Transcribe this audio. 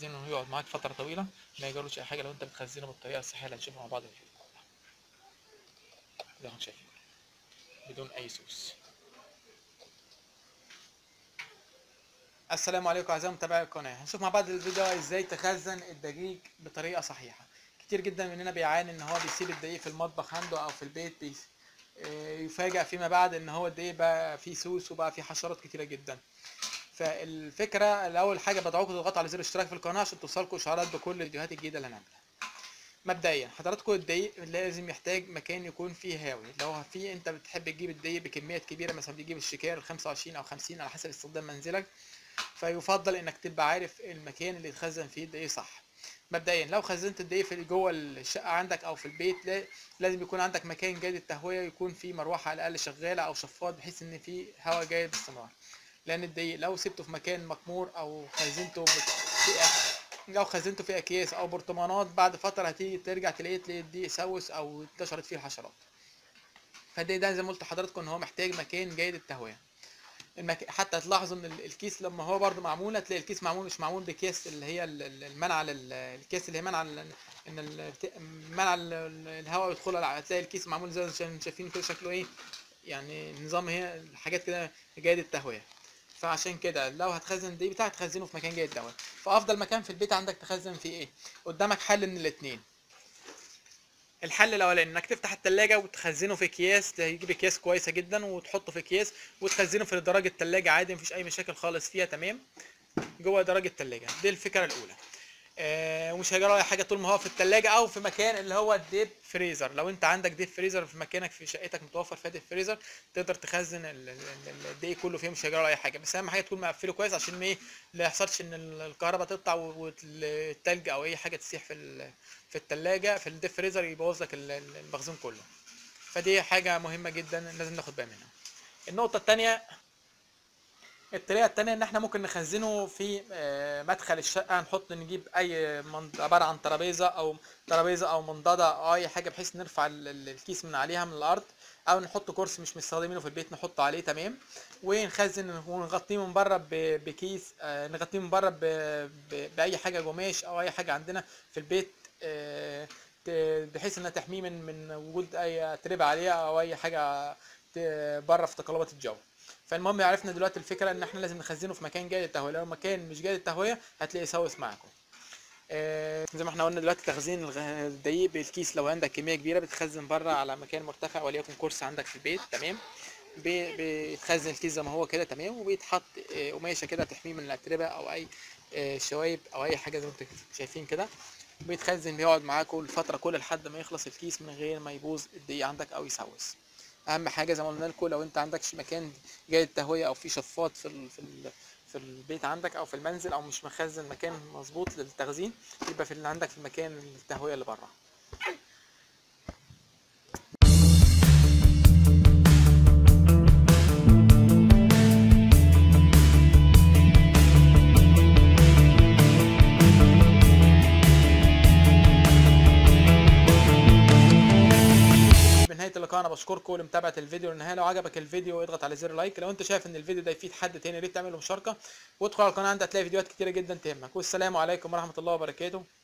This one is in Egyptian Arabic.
انه يقعد معاك فتره طويله ما يجرالوش اي حاجه لو انت بتخزنه بالطريقه الصحيحه اللي هنشوفها مع بعض في الفيديو زي ما انتم شايفين بدون اي سوس السلام عليكم اعزائي متابعي القناه هنشوف مع بعض الفيديو ازاي تخزن الدقيق بطريقه صحيحه كتير جدا مننا بيعاني ان هو بيسيب الدقيق في المطبخ عنده او في البيت بيس آه، يفاجأ فيما بعد ان هو الدقيق بقى فيه سوس وبقى فيه حشرات كتيره جدا فالفكره الاول حاجه بدعوكم تضغطوا على زر الاشتراك في القناه عشان توصلكم اشعارات بكل الفيديوهات الجديده اللي هنعملها مبدئيا حضراتكم الدقيق لازم يحتاج مكان يكون فيه هاوي لو في انت بتحب تجيب الدقيق بكميات كبيره مثلا بتجيب الشكار ال 25 او 50 على حسب استخدام منزلك فيفضل انك تبقى عارف المكان اللي تخزن فيه الدقيق صح مبدئيا لو خزنت الدقيق في جوه الشقه عندك او في البيت لا- لازم يكون عندك مكان جيد التهويه يكون فيه مروحه على الاقل شغاله او شفاط بحيث ان فيه هواء جيد باستمرار لان الدقيق لو سبته في مكان مكمور او خزنته بت- في أك- لو خزنته في اكياس او برطمانات بعد فتره هتيجي ترجع تلاقيه تلاقي الدقيق سوس او انتشرت فيه الحشرات فده ده زي ما قلت لحضراتكم ان هو محتاج مكان جيد التهويه المك... حتى تلاحظوا ان ال- الكيس لما هو برضه معمول هتلاقي الكيس معمول مش معمول بكيس اللي هي ال- ال- المنع لل... الكيس اللي هي منع ال... ان ال... منع ال... ال- الهواء يدخل لا، هتلاقي الكيس معمول زي زي ما شايفين كده شكله ايه يعني نظام هي حاجات كده جيد التهويه فعشان كده لو هتخزن دي بتاعك تخزنه في مكان جيد التهويه فافضل مكان في البيت عندك تخزن فيه ايه قدامك حل من الاتنين الحل الاولاني انك تفتح التلاجة وتخزنه في اكياس تجيب اكياس كويسه جدا وتحطه في اكياس وتخزنه في دراج التلاجة عادي مفيش اي مشاكل خالص فيها تمام جوه دراج التلاجة دي الفكره الاولى آه ومش هيجرى اي حاجه طول ما هو في التلاجة او في مكان اللي هو الديب فريزر لو انت عندك ديب فريزر في مكانك في شقتك متوفر فيها ديب فريزر تقدر تخزن ال- ال- ال- الدقيق كله فيه مش هيجرى له اي حاجه بس اهم حاجه تكون مقفله كويس عشان ما ايه لا يحصلش ان ال- الكهرباء تقطع والتلج او اي حاجه تسيح في ال- في التلاجة في الديب فريزر يبوظ لك ال- ال- المخزون كله فدي حاجه مهمه جدا لازم ناخد بالنا منها النقطه الثانيه الطريقه التانية ان احنا ممكن نخزنه في آه، مدخل الشقه نحط نجيب اي من- عباره عن ترابيزه او ترابيزه او منضده او اي حاجه بحيث نرفع ال- ال- الكيس من عليها من الارض او نحط كرسي مش مستخدمينه في البيت نحطه عليه تمام ونخزن ونغطيه من بره ب- بكيس آه، نغطيه من بره ب- ب- باي حاجه قماش او اي حاجه عندنا في البيت آه، ت- بحيث انها تحميه من من وجود اي اتربه عليها او اي حاجه ت- بره في تقلبات الجو فالمهم عرفنا دلوقتي الفكره ان احنا لازم نخزنه في مكان جيد التهويه لو مكان مش جيد التهويه هتلاقيه سوس معاكم آه، زي ما احنا قلنا دلوقتي تخزين الغ- الدقيق بالكيس لو عندك كميه كبيره بتخزن بره على مكان مرتفع وليكن كرسي عندك في البيت تمام بي- بيتخزن الكيس زي ما هو كده تمام وبيتحط آه، قماشه كده تحميه من الاتربه او اي آه، شوايب او اي حاجه زي ما انتم شايفين كده بيتخزن بيقعد معاكم الفتره كل لحد ما يخلص الكيس من غير ما يبوظ الدقيق عندك او يسوس اهم حاجه زي ما قلنا لكم لو انت عندكش مكان جيد التهويه او في شفاط في ال في ال في البيت عندك او في المنزل او مش مخزن مكان مظبوط للتخزين يبقى في اللي عندك في مكان التهويه اللي بره بنهايه اللقاء انا بشكركم لمتابعه الفيديو للنهايه لو عجبك الفيديو اضغط على زر لايك لو انت شايف ان الفيديو ده يفيد حد تاني يا ريت تعمل له مشاركه وادخل على القناه عندك هتلاقي فيديوهات كتيره جدا تهمك والسلام عليكم ورحمه الله وبركاته